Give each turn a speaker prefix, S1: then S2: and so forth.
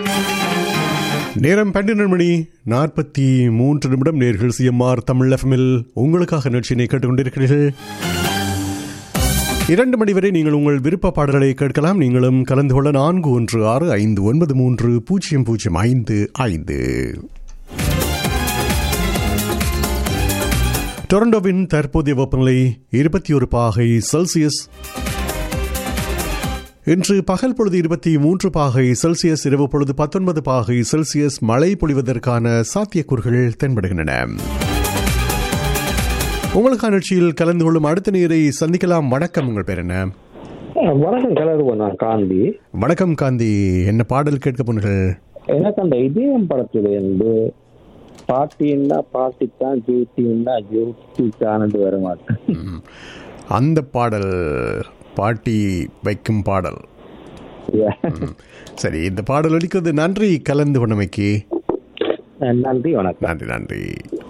S1: நேரம் பன்னிரண்டு மணி நாற்பத்தி மூன்று நிமிடம் நேர்கள் சிஎம்ஆர் தமிழ் எஃப்எம்மில் உங்களுக்காக நிகழ்ச்சியினை கேட்டுக்கொண்டிருக்கிறீர்கள் இரண்டு மணி வரை நீங்கள் உங்கள் விருப்ப பாடல்களை கேட்கலாம் நீங்களும் கலந்து கொள்ள நான்கு ஒன்று ஆறு ஐந்து ஒன்பது மூன்று பூஜ்ஜியம் பூஜ்ஜியம் ஐந்து ஐந்து டொரண்டோவின் தற்போதைய வெப்பநிலை இருபத்தி ஒரு பாகை செல்சியஸ் இன்று பகல் பொழுது இருபத்தி மூன்று பாகை செல்சியஸ் இரவு பொழுது பத்தொன்பது பாகை செல்சியஸ் மழை பொழிவதற்கான சாத்தியக்கூறுகள் தென்படுகின்றன உங்களுக்கான நிகழ்ச்சியில் கலந்து கொள்ளும் அடுத்த நீரை சந்திக்கலாம் வணக்கம் உங்கள் பேர் என்ன
S2: வணக்கம் கலருவன் நான் காந்தி
S1: வணக்கம் காந்தி என்ன பாடல் கேட்க போனீர்கள்
S2: எனக்கு அந்த இதயம் படத்துல இருந்து பாட்டின்னா பாட்டித்தான் ஜூட்டின்னா ஜூட்டித்தான்னு வர மாட்டேன்
S1: ம். அந்த பாடல் பாட்டி வைக்கும் பாடல் ம். சரி இந்த பாடல் அடிக்கிறது நன்றி கலந்து கொண்டமைக்கு
S2: நன்றி வணக்கம்
S1: நன்றி நன்றி